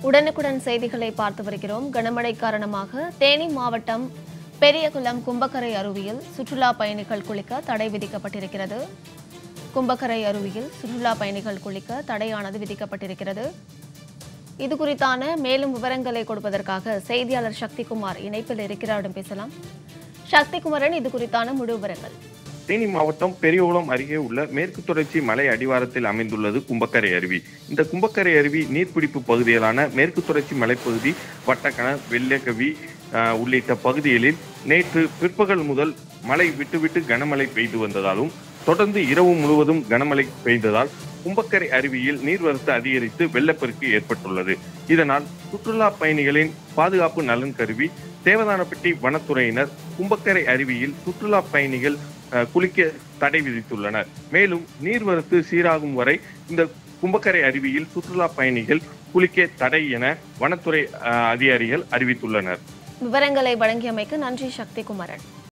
உடனுக்குடன் செய்திகளை பார்த்து வருகிறோம் கனமழை காரணமாக தேனி மாவட்டம் பெரியகுளம் கும்பக்கரை அருவியில் சுற்றுலா பயணிகள் குளிக்க தடை விதிக்கப்பட்டிருக்கிறது கும்பக்கரை அருவியில் சுற்றுலா பயணிகள் குளிக்க தடையானது விதிக்கப்பட்டிருக்கிறது இது குறித்தான மேலும் விவரங்களை கொடுப்பதற்காக செய்தியாளர் சக்திகுமார் இணைப்பில் இருக்கிறாரிடம் பேசலாம் சக்திகுமரன் இது குறித்தான முழு விவரங்கள் தேனி மாவட்டம் பெரியகுளம் அருகே உள்ள மேற்கு தொடர்ச்சி மலை அடிவாரத்தில் அமைந்துள்ளது கும்பக்கரை அருவி இந்த கும்பக்கரை அருவி நீர்பிடிப்பு பகுதிகளான மேற்கு தொடர்ச்சி மலைப்பகுதி வட்டக்கண வெள்ளக்கவி ஆஹ், உள்ளிட்ட பகுதிகளில் நேற்று பிற்பகல் முதல் மழை விட்டுவிட்டு கனமழை பெய்து வந்ததாலும் தொடர்ந்து இரவு முழுவதும் கனமழை பெய்ததால் கும்பக்கரை அருவியில் நீர்வரத்து அதிகரித்து வெள்ளப்பெருக்கு ஏற்பட்டுள்ளது இதனால் சுற்றுலா பயணிகளின் பாதுகாப்பு நலன் கருவி தேவதானப்பட்டி வனத்துறையினர் கும்பக்கரை அருவியில் சுற்றுலா பயணிகள் அஹ், குளிக்க தடை விதித்துள்ளனர் மேலும் நீர்வரத்து சீராகும் வரை இந்த கும்பக்கரை அருவியில் சுற்றுலா பயணிகள் குளிக்க தடை என வனத்துறை அஹ், அதிகாரிகள் அறிவித்துள்ளனர் விவரங்களை வழங்கியமைக்கு நன்றி சக்திகுமரன்